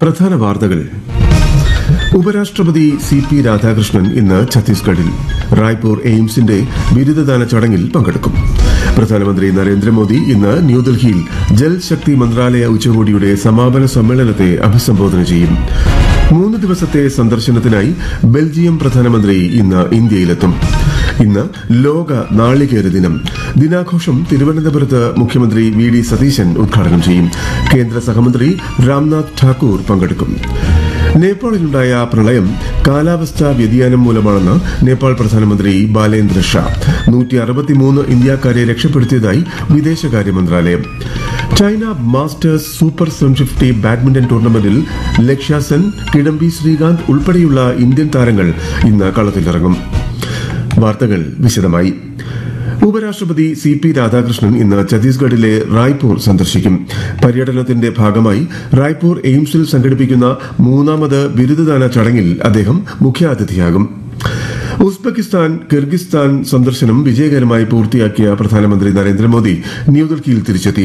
പ്രധാന വാർത്തകൾ ഉപരാഷ്ട്രപതി സി പി രാധാകൃഷ്ണൻ ഇന്ന് ഛത്തീസ്ഗഡിൽ റായ്പൂർ എയിംസിന്റെ ബിരുദദാന ചടങ്ങിൽ പങ്കെടുക്കും പ്രധാനമന്ത്രി നരേന്ദ്രമോദി ഇന്ന് ന്യൂഡൽഹിയിൽ ജൽ ശക്തി മന്ത്രാലയ ഉച്ചകോടിയുടെ സമാപന സമ്മേളനത്തെ അഭിസംബോധന ചെയ്യും മൂന്ന് ദിവസത്തെ സന്ദർശനത്തിനായി ബെൽജിയം പ്രധാനമന്ത്രി ഇന്ന് ഇന്ത്യയിലെത്തും ഇന്ന് ലോക നാളികേര ദിനം ദിനാഘോഷം തിരുവനന്തപുരത്ത് മുഖ്യമന്ത്രി വി ഡി സതീശൻ ഉദ്ഘാടനം ചെയ്യും കേന്ദ്ര സഹമന്ത്രി രാംനാഥ് ഠാക്കൂർ പങ്കെടുക്കും നേപ്പാളിലുണ്ടായ പ്രളയം കാലാവസ്ഥാ വ്യതിയാനം മൂലമാണെന്ന് നേപ്പാൾ പ്രധാനമന്ത്രി ബാലേന്ദ്ര ഷാ നൂറ്റി അറുപത്തിമൂന്ന് ഇന്ത്യക്കാരെ രക്ഷപ്പെടുത്തിയതായി വിദേശകാര്യ മന്ത്രാലയം China masters super seven fifty badminton ടൂർണമെന്റിൽ ലക്ഷ്യ സെൻ കിഡംബി ശ്രീകാന്ത് ഉൾപ്പെടെയുള്ള ഇന്ത്യൻ താരങ്ങൾ ഇന്ന് കളത്തിലിറങ്ങും വാർത്തകൾ വിശദമായി ഉപരാഷ്ട്രപതി സി പി രാധാകൃഷ്ണൻ ഇന്ന് ഛത്തീസ്ഗഡിലെ റായ്പൂർ സന്ദർശിക്കും പര്യടനത്തിന്റെ ഭാഗമായി റായ്പൂർ എയിംസിൽ സംഘടിപ്പിക്കുന്ന മൂന്നാമത് ബിരുദദാന ചടങ്ങിൽ അദ്ദേഹം മുഖ്യാതിഥിയാകും ഉസ്ബെക്കിസ്ഥാൻ കിർഗിസ്ഥാൻ സന്ദർശനം വിജയകരമായി പൂർത്തിയാക്കിയ പ്രധാനമന്ത്രി നരേന്ദ്രമോദി ന്യൂഡൽഹിയിൽ തിരിച്ചെത്തി